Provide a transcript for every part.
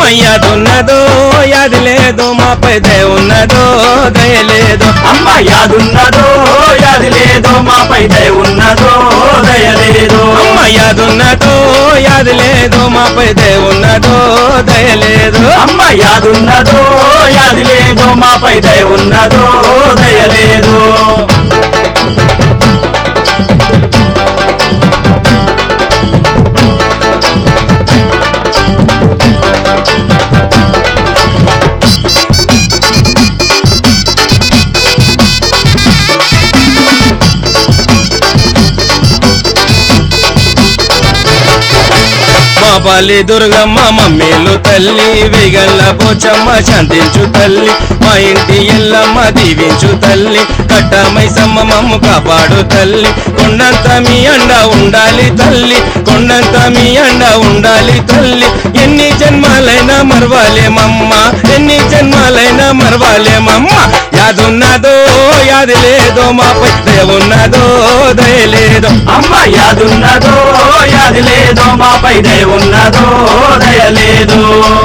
యాదున్నదో యాది లేదు మాపై దయ ఉన్నదో దయ లేదు అమ్మ యాదున్నదో యాది లేదో మాపై దయ ఉన్నదో దయ లేదు అమ్మ యాదున్నదో యాది లేదు మాపై దయ ఉన్నదో దయ లేదు అమ్మ యాదున్నదో యాది లేదో మాపై దయ ఉన్నదో దయ లేదు మా పల్లి దుర్గమ్మ మమ్మీలు తల్లి వేగల్ల పోచమ్మ శాంతించు తల్లి మా ఇంటి ఎల్లమ్మ దీవించు తల్లి కట్టమైసమ్మ మమ్ము కాపాడు తల్లి కొండంత మీ అండ ఉండాలి తల్లి కొండంత మీ అండ ఉండాలి తల్లి ఎన్ని జన్మాలైనా మరవాలేమమ్మ ఎన్ని జన్మాలైనా మరవాలేమమ్మ యాదున్నదో యాది లేదో మాపై దయ ఉన్నదో దయ లేదో అమ్మ యాదున్నదో యాది లేదో మాపై దయ ఉన్నదో దయ లేదు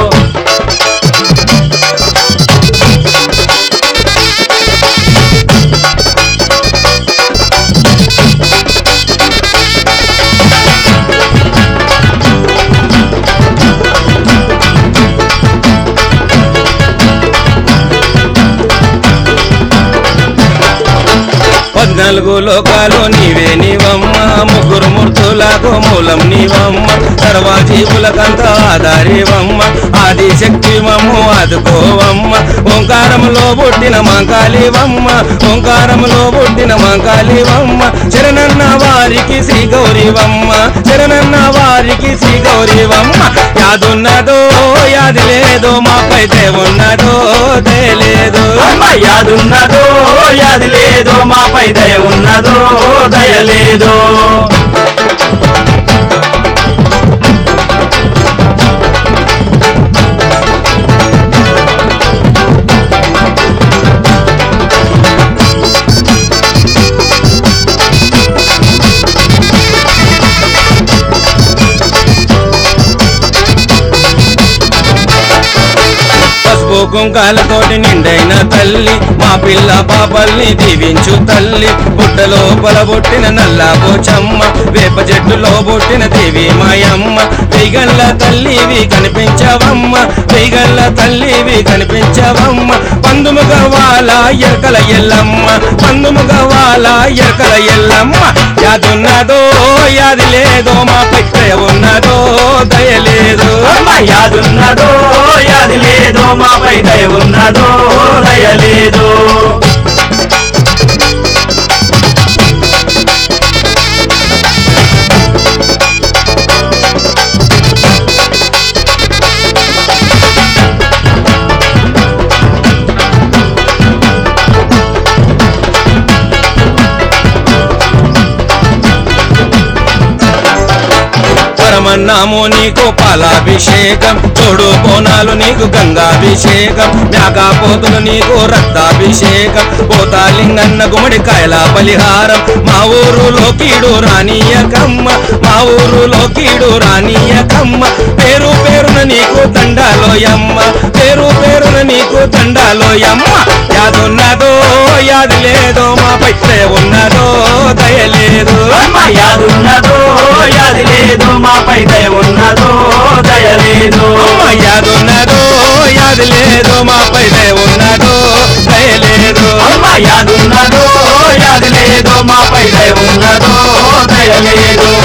పద్నాలుగు లోకాలు నీవే నీవమ్మ ముగ్గురు మూర్తులకు మూలం నీవమ్మ సర్వజీవులకంత ఆధారివమ్మ ఆది శక్తి మమ్ము ఆదుకోవమ్మ ఓంకారములో పుట్టిన మంకాళివమ్మ ఓంకారములో పుట్టిన మంకాళివమ్మ శరణన్న వారికి శ్రీ గౌరీవమ్మ శరణన్న వారికి శ్రీ గౌరీవమ్మ యాదున్నదో యాది లేదో మాపై ఉన్నదో లేదు అమ్మ యాదున్నదో యాది లేదో మాపై దయ ఉన్నదో దయ లేదు పసుపు కుంకాలతోటి నిండైన తల్లి మా పిల్ల పాపల్ని దీవించు తల్లి పుట్టలో పొలబొట్టిన నల్ల పోచమ్మ వేప చెట్టులో పుట్టిన దేవి మాయమ్మ వెయ్యగల్ల తల్లివి కనిపించవమ్మ వెయ్యగల్ల తల్లివి కనిపించవమ్మ పందుముగ వాల ఎరకల ఎల్లమ్మ పందుముగ వాల ఎరకల ఎల్లమ్మ యాదున్నదో యాది లేదో మా దయ ఉన్నదో దయ లేదు అమ్మ యాదున్నదో యాది లేదో మాపై దయ ఉన్నదో దయ లేదు పరమన్నాము నీకు పాలాభిషేకం తోడు బోనాలు నీకు గంగాభిషేకం మేకపోతులు నీకు రక్తాభిషేకం పోతాలింగన్న గుమ్మడి కాయల బలిహారం మా ఊరులో కీడు రానియకమ్మ మా ఊరులో కీడు రానియకమ్మ పేరు పేరున నీకు దండాలోయమ్మ పేరు పేరున నీకు దండాలోయమ్మ యాదున్నదో యాది లేదో మాపై దయ ఉన్నదో దయ లేదు అమ్మ యాదున్నదో యాది లేదో మాపై దయ ఉన్నదో దయ లేదు అమ్మ యాదున్నదో యాది లేదు మాపై దయ ఉన్నదో దయ లేదు అమ్మ యాదున్నదో యాది లేదో మాపై దయ ఉన్నదో దయ లేదు